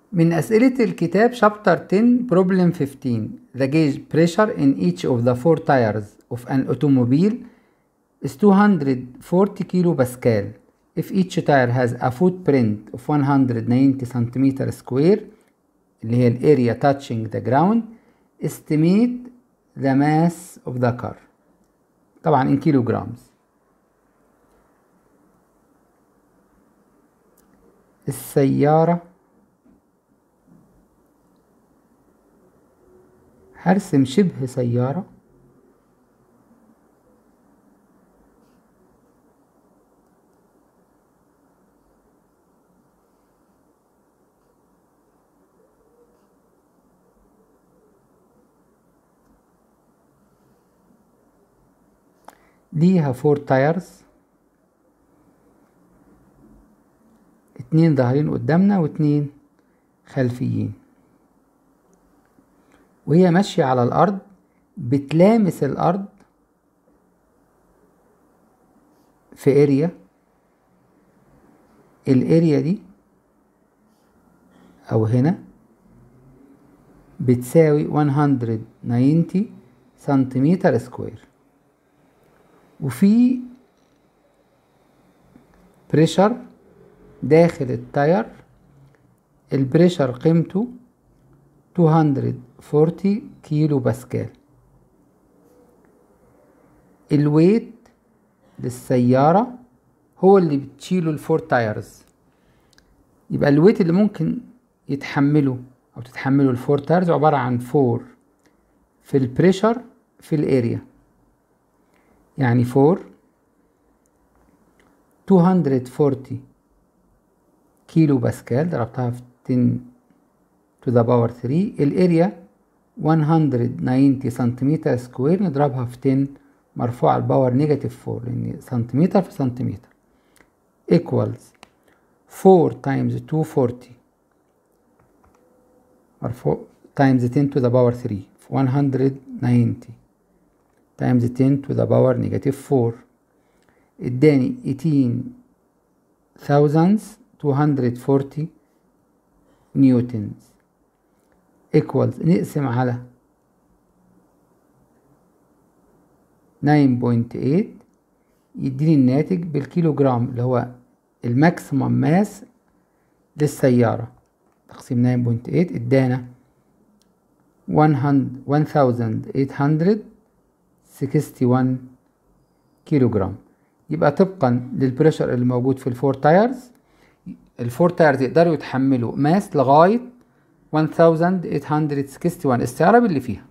من أسئلة الكتاب شابتر 10 problem 15 The gauge pressure in each of the four tires of an automobile is 240 kilopascal if each tire has a footprint of 190 centimeter square اللي هي ال area touching the ground estimate the mass of the car طبعا in kilograms السيارة هرسم شبه سيارة ليها فور تايرز اتنين ظاهرين قدامنا واتنين خلفيين وهي ماشية على الأرض بتلامس الأرض في اريا الاريا دي أو هنا بتساوي 190 سنتيمتر سكوير وفي بريشر داخل التاير البريشر قيمته 240 كيلو باسكال الويت للسيارة هو اللي بتشيله الفور تايرز يبقى الويت اللي ممكن يتحمله او تتحمله الفور تايرز عبارة عن فور في البريشر في الاريا يعني فور 240 كيلو باسكال ضربتها في 10 to the power 3 الاريا 190 سنتيمتر سكوير نضربها في 10 مرفوع الباور نيجاتيف 4 لان سنتيمتر في سنتيمتر equals 4 times 240 مرفوع times 10 to the power 3 190 times 10 to the power negative 4 اداني 18240 نيوتنز equals نقسم على 9.8 يديني الناتج بالكيلو جرام اللي هو الماكسيمم ماس للسيارة تقسيم 9.8 ادانا 1861 كيلو جرام يبقى طبقا للبريشر اللي موجود في الفور تايرز الفور تايرز يقدروا يتحملوا ماس لغاية 1861 استعرب اللي فيها